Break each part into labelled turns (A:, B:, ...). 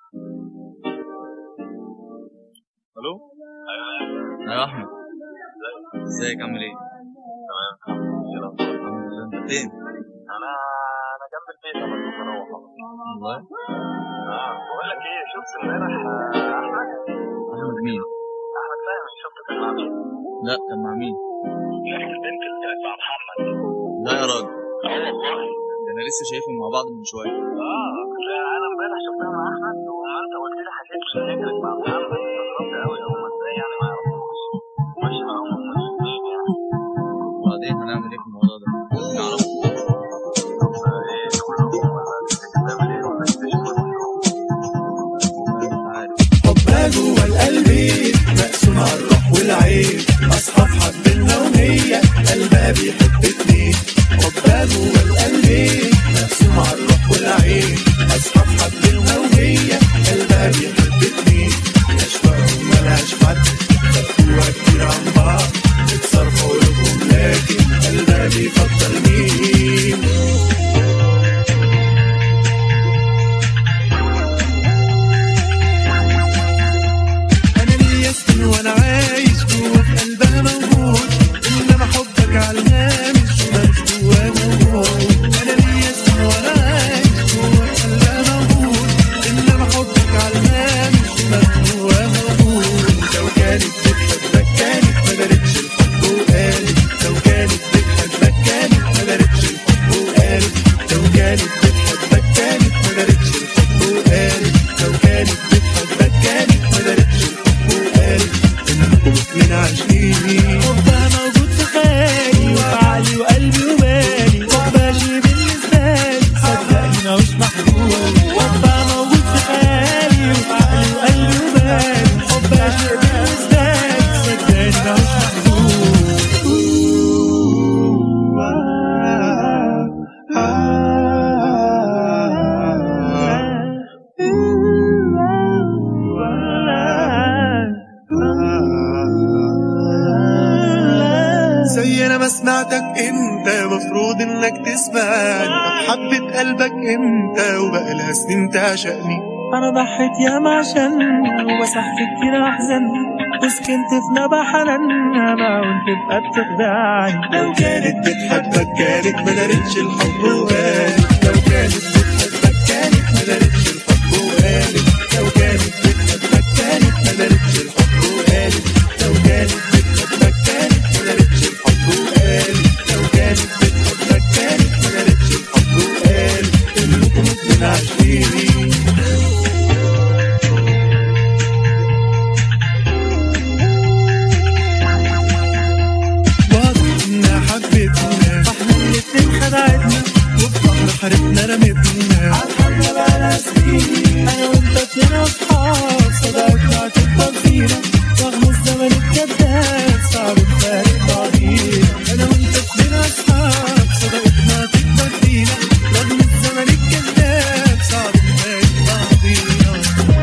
A: الو
B: ايوه
A: ايوه احمد ازيك عامل ايه
B: تمام الحمد لله
A: الحمد لله انت فين
B: انا انا جنب البيت انا كنت بروح
A: والله
B: اه بقول لك ايه شفت امبارح آه، احمد
A: احمد مين
B: احمد فهمي شفت كان مع مين؟
A: لا كان مع مين
B: نفس البنت اللي كانت مع محمد
A: لا يا راجل
B: اه والله
A: ده انا لسه شايفهم مع بعض من شويه
B: اه لا انا امبارح شفتها مع احمد وما انت قلت لي حكيت لي ان هي كانت مع محمد استغربت قوي هم ازاي يعني ما يعرفوش ماشي معاهم هم الاثنين يعني
A: وبعدين هنعمل ايه في الموضوع ده نعرفه
B: طب ايه تقول لهم ولا تفتكر تعمل ايه ولا تكتشف
A: مش عارف
C: حبها جوه القلب مقسوم على الروح والعين اصحاب حبنا وهي قلبها بيحب اتنين حبها جوه القلب مقسوم على الروح والعين اصحاب حبنا وهي قلبها بيحب اتنين اشواقهم ملهاش حد خدوها كتير عن بعض اتصرفوا قلوبهم لكن قلبها بيفضل مين انا ليا سنين وانا عايش جوه في قلبها موجود انما حبك على الهامش ومالوش جواه موجود انا ليا سنين وانا عايش جوه في قلبها موجود انما حبك على الهامش ومالوش جواه موجود لو كانت بتحبك كانت ما دارتش الحب وقالت لو كانت بتحبك كانت ما دارتش الحب وقالت لو كانت بتحبك كانت ما دارتش الحب وقالت لو كانت بتحبك كانت ما دارتش الحب وقالت انكم اتنين عاشقين حبها موجود في خيالي وفي عقلي وقلبي وبالي حبها شي بالنسبة لي صدقني ماهوش محدود حبها موجود في خيالي وفي عقلي وقلبي وبالي حبها شي بالنسبة لي صدقني ماهوش زي انا ما سمعتك انت مفروض انك تسمعني طب حبة قلبك انت وبقى لها سنين تعشقني
D: انا ضحيت ياما عشان ومسحت كتير احزان وسكنت في نبع حنانها مع وانت تبقى بتخدعني
C: لو كانت بتحبك كانت ما دارتش الحب وقالت لو كانت بتحبك كانت ما دارتش الحب وقالت لو كانت بتحبك كانت ما دارتش الحب وقالت لو كانت بتحبك كانت ما دارتش الحب وقالت لو كانت بتحبك كانت ما دارتش الحب وقالت انكم اتنين عاشقين واضح انها حبتنا
D: احنا الاتنين خدعتنا
C: وفي بحر حارتنا رمتنا
D: عالحب بقالها سنين انا وانت اتنين اصحاب صداقتنا هتفضل فينا رغم الزمن الكذاب صعب نفارق بعضينا
C: انا وانت اتنين اصحاب صداقتنا تكبر فينا رغم الزمن الكذاب صعب نفارق بعضينا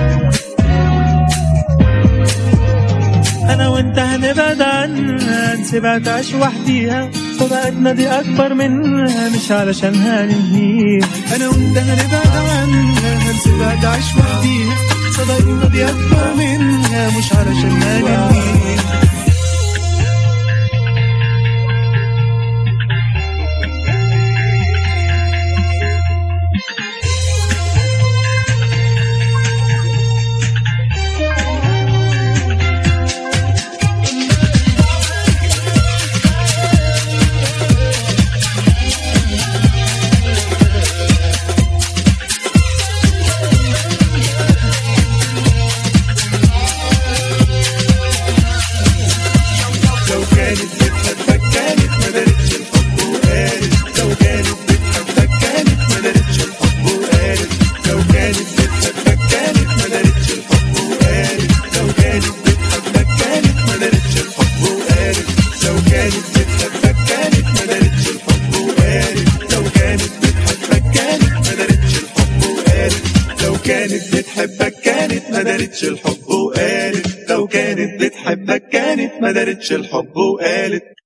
D: انا وانت هنبعد عنها نسيبها تعيش وحديها صداقتنا دي اكبر منها مش علشان هننهيها
C: انا وانت هنبعد عنها هنسيبها تعيش وحديها صداقتنا دي اكبر منها مش علشان هننهيها لو كانت بتحبك كانت ما دارتش الحب وقالت لو كانت بتحبك كانت ما دارتش الحب وقالت لو كانت بتحبك كانت ما دارتش الحب وقالت لو كانت بتحبك كانت ما دارتش الحب وقالت لو كانت بتحبك كانت ما دارتش الحب وقالت لو كانت بتحبك كانت ما دارتش الحب وقالت لو كانت بتحبك كانت ما دارتش الحب وقالت لو كانت بتحبك كانت ما دارتش الحب وقالت